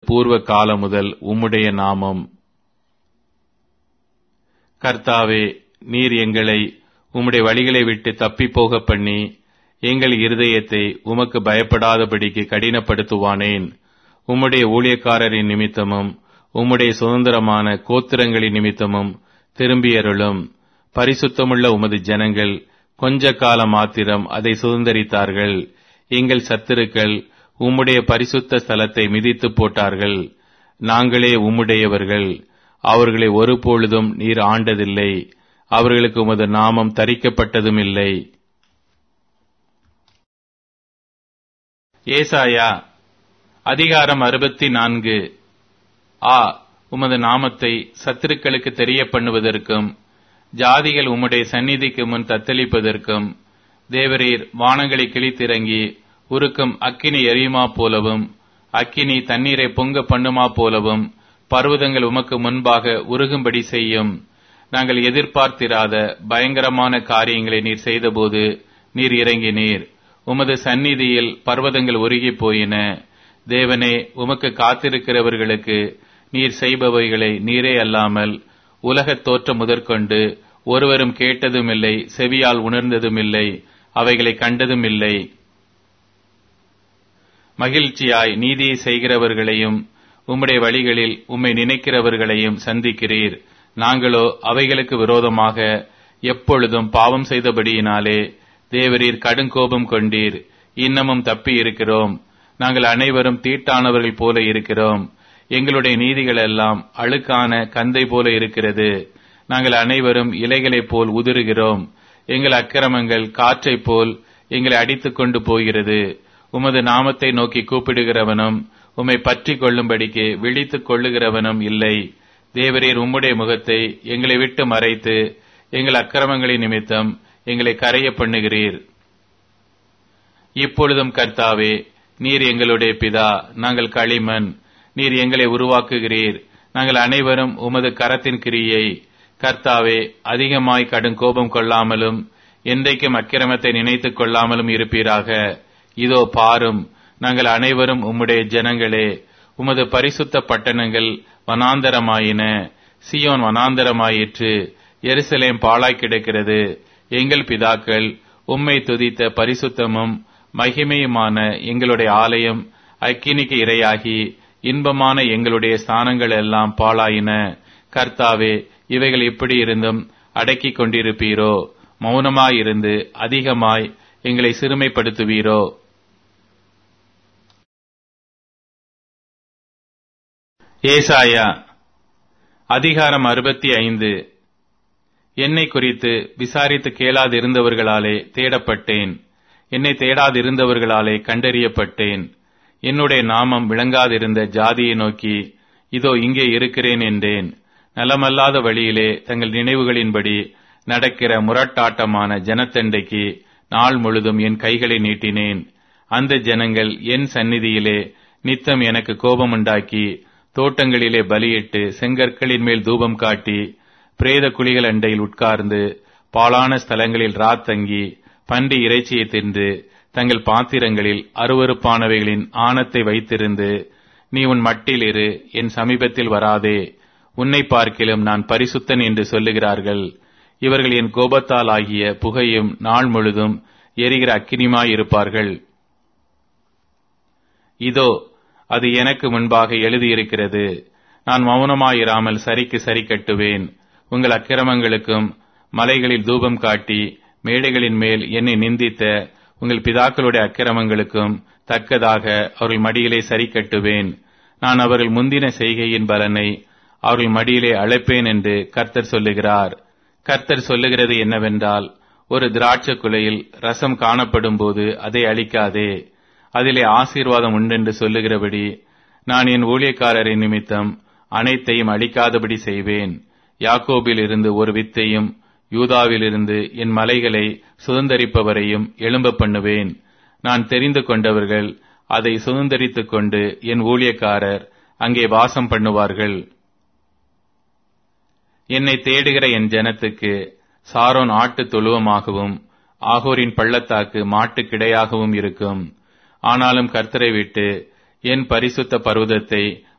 பூர்வ காலம் முதல் உம்முடைய நாமம் கர்த்தாவே நீர் எங்களை உம்முடைய வழிகளை விட்டு தப்பி போக பண்ணி எங்கள் இருதயத்தை உமக்கு பயப்படாதபடிக்கு கடினப்படுத்துவானேன் உம்முடைய ஊழியக்காரரின் நிமித்தமும் உம்முடைய சுதந்திரமான கோத்திரங்களின் நிமித்தமும் திரும்பியருளும் பரிசுத்தமுள்ள உமது ஜனங்கள் கொஞ்ச காலம் மாத்திரம் அதை சுதந்திரித்தார்கள் எங்கள் சத்துருக்கள் உம்முடைய பரிசுத்த ஸ்தலத்தை மிதித்து போட்டார்கள் நாங்களே உம்முடையவர்கள் அவர்களை ஒருபொழுதும் நீர் ஆண்டதில்லை அவர்களுக்கு உமது நாமம் தரிக்கப்பட்டதும் இல்லை ஏசாயா அதிகாரம் அறுபத்தி நான்கு ஆ உமது நாமத்தை சத்துருக்களுக்கு தெரிய பண்ணுவதற்கும் ஜாதிகள் உம்முடைய சந்நிதிக்கு முன் தத்தளிப்பதற்கும் தேவரீர் வானங்களை கிழித்திறங்கி உருக்கும் அக்கினி எரியுமா போலவும் அக்கினி தண்ணீரை பொங்க பண்ணுமா போலவும் பர்வதங்கள் உமக்கு முன்பாக உருகும்படி செய்யும் நாங்கள் எதிர்பார்த்திராத பயங்கரமான காரியங்களை நீர் செய்தபோது நீர் இறங்கினீர் உமது சந்நிதியில் பர்வதங்கள் உருகி போயின தேவனே உமக்கு காத்திருக்கிறவர்களுக்கு நீர் செய்பவைகளை நீரே அல்லாமல் உலகத் தோற்றம் முதற்கொண்டு ஒருவரும் கேட்டதும் இல்லை செவியால் உணர்ந்ததும் இல்லை அவைகளை கண்டதும் இல்லை மகிழ்ச்சியாய் நீதியை செய்கிறவர்களையும் உம்முடைய வழிகளில் உம்மை நினைக்கிறவர்களையும் சந்திக்கிறீர் நாங்களோ அவைகளுக்கு விரோதமாக எப்பொழுதும் பாவம் செய்தபடியினாலே தேவரீர் கடுங்கோபம் கொண்டீர் இன்னமும் தப்பி இருக்கிறோம் நாங்கள் அனைவரும் தீட்டானவர்கள் போல இருக்கிறோம் எங்களுடைய நீதிகள் எல்லாம் அழுக்கான கந்தை போல இருக்கிறது நாங்கள் அனைவரும் இலைகளைப் போல் உதிருகிறோம் எங்கள் அக்கிரமங்கள் காற்றைப் போல் எங்களை அடித்துக் கொண்டு போகிறது உமது நாமத்தை நோக்கி கூப்பிடுகிறவனும் உம்மை பற்றி கொள்ளும்படிக்கு விழித்துக் கொள்ளுகிறவனும் இல்லை தேவரீர் உம்முடைய முகத்தை எங்களை விட்டு மறைத்து எங்கள் அக்கிரமங்களின் நிமித்தம் எங்களை கரைய பண்ணுகிறீர் இப்பொழுதும் கர்த்தாவே நீர் எங்களுடைய பிதா நாங்கள் களிமண் நீர் எங்களை உருவாக்குகிறீர் நாங்கள் அனைவரும் உமது கரத்தின் கிரியை கர்த்தாவே அதிகமாய் கடும் கோபம் கொள்ளாமலும் என்றைக்கும் அக்கிரமத்தை நினைத்துக் கொள்ளாமலும் இருப்பீராக இதோ பாரும் நாங்கள் அனைவரும் உம்முடைய ஜனங்களே உமது பரிசுத்த பட்டணங்கள் வனாந்தரமாயின சியோன் வனாந்தரமாயிற்று எருசலேம் பாழாய் கிடக்கிறது எங்கள் பிதாக்கள் உம்மை துதித்த பரிசுத்தமும் மகிமையுமான எங்களுடைய ஆலயம் அக்கினிக்கு இரையாகி இன்பமான எங்களுடைய ஸ்தானங்கள் எல்லாம் பாழாயின கர்த்தாவே இவைகள் இப்படி இருந்தும் அடக்கிக் கொண்டிருப்பீரோ மௌனமாயிருந்து அதிகமாய் எங்களை சிறுமைப்படுத்துவீரோ ஏசாயா அதிகாரம் அறுபத்தி ஐந்து என்னை குறித்து விசாரித்து கேளாதிருந்தவர்களாலே தேடப்பட்டேன் என்னை தேடாதிருந்தவர்களாலே கண்டறியப்பட்டேன் என்னுடைய நாமம் விளங்காதிருந்த ஜாதியை நோக்கி இதோ இங்கே இருக்கிறேன் என்றேன் நலமல்லாத வழியிலே தங்கள் நினைவுகளின்படி நடக்கிற முரட்டாட்டமான ஜனத்தண்டைக்கு நாள் முழுதும் என் கைகளை நீட்டினேன் அந்த ஜனங்கள் என் சந்நிதியிலே நித்தம் எனக்கு கோபமுண்டாக்கி தோட்டங்களிலே பலியிட்டு செங்கற்களின் மேல் தூபம் காட்டி பிரேத குழிகள் அண்டையில் உட்கார்ந்து பாழான ஸ்தலங்களில் ராத்தங்கி பன்றி இறைச்சியை தின்று தங்கள் பாத்திரங்களில் அருவறுப்பானவைகளின் ஆணத்தை வைத்திருந்து நீ உன் மட்டில் இரு என் சமீபத்தில் வராதே உன்னை பார்க்கிலும் நான் பரிசுத்தன் என்று சொல்லுகிறார்கள் இவர்கள் என் கோபத்தால் ஆகிய புகையும் நாள் முழுதும் எரிகிற அக்கினிமாயிருப்பார்கள் இதோ அது எனக்கு முன்பாக எழுதியிருக்கிறது நான் மௌனமாயிராமல் சரிக்கு சரி கட்டுவேன் உங்கள் அக்கிரமங்களுக்கும் மலைகளில் தூபம் காட்டி மேடைகளின் மேல் என்னை நிந்தித்த உங்கள் பிதாக்களுடைய அக்கிரமங்களுக்கும் தக்கதாக அவர்கள் மடியிலே சரி கட்டுவேன் நான் அவர்கள் முந்தின செய்கையின் பலனை அவர்கள் மடியிலே அழைப்பேன் என்று கர்த்தர் சொல்லுகிறார் கர்த்தர் சொல்லுகிறது என்னவென்றால் ஒரு திராட்சை குலையில் ரசம் காணப்படும் போது அதை அழிக்காதே அதிலே ஆசீர்வாதம் உண்டென்று சொல்லுகிறபடி நான் என் ஊழியக்காரரின் நிமித்தம் அனைத்தையும் அழிக்காதபடி செய்வேன் யாக்கோபில் இருந்து ஒரு வித்தையும் யூதாவிலிருந்து என் மலைகளை சுதந்தரிப்பவரையும் எழும்ப பண்ணுவேன் நான் தெரிந்து கொண்டவர்கள் அதை சுதந்தரித்துக் கொண்டு என் ஊழியக்காரர் அங்கே வாசம் பண்ணுவார்கள் என்னை தேடுகிற என் ஜனத்துக்கு சாரோன் ஆட்டு தொழுவமாகவும் ஆகோரின் பள்ளத்தாக்கு மாட்டு கிடையாகவும் இருக்கும் ஆனாலும் கர்த்தரை விட்டு என் பரிசுத்த பர்வதத்தை